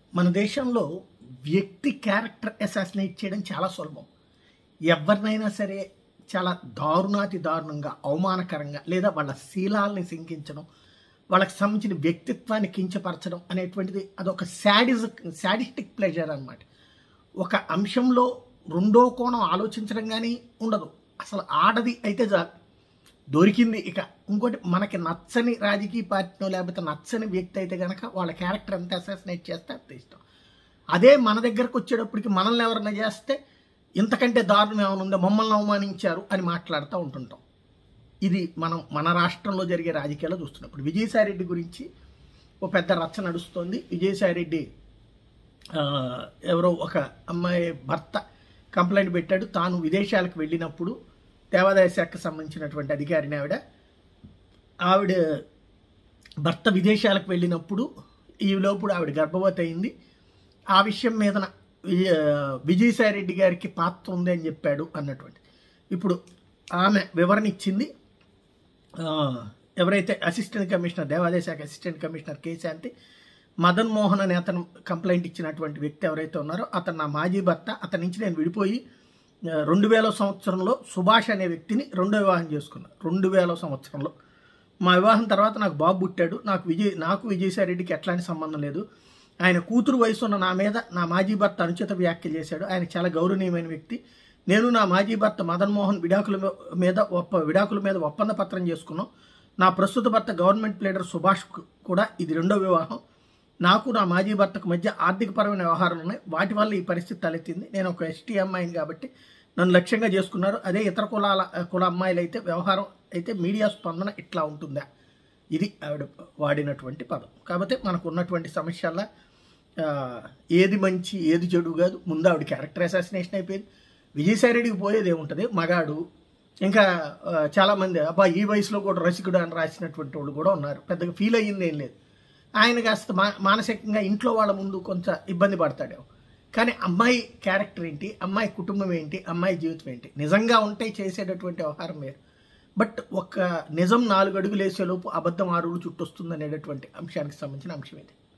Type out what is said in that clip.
మన దేశంలో వ్యక్తి క్యారెక్టర్ అసాసినేట్ చేయడం చాలా సులభం ఎవరినైనా సరే చాలా దారుణాతి దారుణంగా అవమానకరంగా లేదా వాళ్ళ శీలాల్ని శంకించడం వాళ్ళకి సంబంధించిన వ్యక్తిత్వాన్ని కించపరచడం అనేటువంటిది అదొక శాడిజ్ శాడిస్టిక్ ప్లెజర్ అన్నమాట ఒక అంశంలో రెండో కోణం ఆలోచించడం కానీ ఉండదు అసలు ఆడది అయితే చాలు దొరికింది ఇక ఇంకోటి మనకి నచ్చని రాజకీయ పార్టీనో లేకపోతే నచ్చని వ్యక్తి అయితే కనుక వాళ్ళ క్యారెక్టర్ ఎంత అసాసినేట్ చేస్తే అంత ఇష్టం అదే మన దగ్గరకు వచ్చేటప్పటికి మనల్ని ఎవరైనా చేస్తే ఇంతకంటే దారుణం ఏమైనా ఉందో మమ్మల్ని అవమానించారు అని మాట్లాడుతూ ఉంటుంటాం ఇది మనం మన రాష్ట్రంలో జరిగే రాజకీయాల్లో చూస్తున్నప్పుడు విజయసాయిరెడ్డి గురించి ఓ పెద్ద రచ్చ నడుస్తోంది విజయసాయిరెడ్డి ఆ, ఎవరో ఒక అమ్మాయి భర్త కంప్లైంట్ పెట్టాడు తాను విదేశాలకు వెళ్ళినప్పుడు దేవాదాయ శాఖకు సంబంధించినటువంటి అధికారిని ఆవిడ ఆవిడ భర్త విదేశాలకు వెళ్ళినప్పుడు ఈ లోపుడు ఆవిడ గర్భవతి అయింది ఆ విషయం మీద విజయసాయిరెడ్డి గారికి పాత్ర ఉంది అని చెప్పాడు అన్నటువంటి ఇప్పుడు ఆమె వివరణ ఇచ్చింది ఆ, ఎవరైతే అసిస్టెంట్ కమిషనర్ దేవాదాయ శాఖ అసిస్టెంట్ కమిషనర్ కేశాంతి మదన్ మోహన్ అనే అతను కంప్లైంట్ ఇచ్చినటువంటి వ్యక్తి ఎవరైతే ఉన్నారో అతను నా మాజీ భర్త అతని నుంచి నేను విడిపోయి ఆ, రెండు వేల సంవత్సరంలో సుభాష్ అనే వ్యక్తిని రెండో వివాహం చేసుకున్నాను రెండు వేల సంవత్సరంలో మా వివాహం తర్వాత నాకు బాబు పుట్టాడు నాకు విజయ్ నాకు విజయసాయిరెడ్డికి ఎట్లాంటి సంబంధం లేదు ఆయన కూతురు వయసు ఉన్న నా మీద నా మాజీ భర్త అనుచిత వ్యాఖ్యలు చేశాడు ఆయన చాలా గౌరవనీయమైన వ్యక్తి నేను నా మాజీ భర్త మదన్ మోహన్ విడాకుల మీద ఒప్ప విడాకుల మీద ఒప్పంద పత్రం చేసుకున్నాం నా ప్రస్తుత భర్త గవర్నమెంట్ లీడర్ సుభాష్ కు- కూడా ఇది రెండో వివాహం నాకు నా మాజీ భర్తకు మధ్య ఆర్థికపరమైన వ్యవహారాలు ఉన్నాయి వాటి వల్ల ఈ పరిస్థితి తలెత్తింది నేను ఒక ఎస్టీ అమ్మాయిని కాబట్టి నన్ను లక్ష్యంగా చేసుకున్నారు అదే ఇతర కులాల కుల అమ్మాయిలు అయితే వ్యవహారం అయితే మీడియా స్పందన ఇట్లా ఉంటుందా ఇది ఆవిడ వాడినటువంటి పదం కాబట్టి మనకు ఉన్నటువంటి సమస్యల్లో ఆ, ఏది మంచి ఏది చెడు కాదు ముందు ఆవిడ క్యారెక్టర్ అసాసినేషన్ అయిపోయింది విజయసాయిరెడ్డికి పోయేది ఏముంటుంది మగాడు ఇంకా ఆ, చాలామంది అబ్బా ఈ వయసులో కూడా రసికుడు అని రాసినటువంటి వాళ్ళు కూడా ఉన్నారు పెద్దగా ఫీల్ అయ్యింది ఏం లేదు ఆయన కాస్త మా మానసికంగా ఇంట్లో వాళ్ళ ముందు కొంచెం ఇబ్బంది పడతాడేమో కానీ అమ్మాయి క్యారెక్టర్ ఏంటి అమ్మాయి కుటుంబం ఏంటి అమ్మాయి జీవితం ఏంటి నిజంగా ఉంటే చేసేటటువంటి వ్యవహారం వేరు బట్ ఒక నిజం నాలుగు అడుగులు వేసేలోపు అబద్ధం ఆరు చుట్టొస్తుంది అనేటటువంటి అంశానికి సంబంధించిన అంశం ఇది